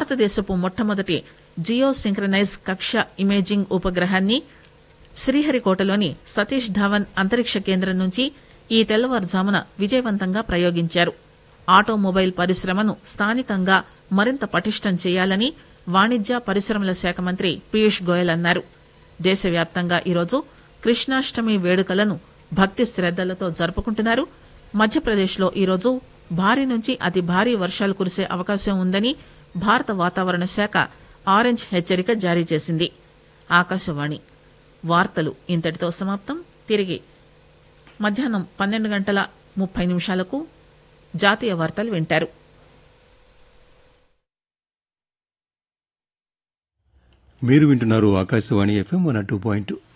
భారతదేశపు మొట్టమొదటి geosynchronous కక్ష ఇమేజింగ్ ఉపగ్రహాన్ని శ్రీహరికోటలోని సతీష్ ధావన్ అంతరిక్ష కేంద్రం నుంచి ఈ తెల్లవారుజామున విజయవంతంగా ప్రయోగించారు ఆటోమొబైల్ పరిశ్రమను స్థానికంగా మరింత పటిష్టం చేయాలని వాణిజ్య పరిశ్రమల శాఖ మంత్రి పీయూష్ గోయల్ అన్నారు దేశవ్యాప్తంగా ఈరోజు కృష్ణాష్టమి వేడుకలను భక్తి శ్రద్దలతో జరుపుకుంటున్నారు మధ్యప్రదేశ్లో ఈరోజు భారీ నుంచి అతి భారీ వర్షాలు కురిసే అవకాశం ఉందని భారత వాతావరణ శాఖ ఆరెంజ్ హెచ్చరిక జారీ చేసింది ఆకాశవాణి వార్తలు ఇంతటితో సమాప్తం తిరిగి మధ్యాహ్నం పన్నెండు గంటల ముప్పై నిమిషాలకు జాతీయ వార్తలు వింటారు మీరు వింటున్నారు Akashvani FM one two point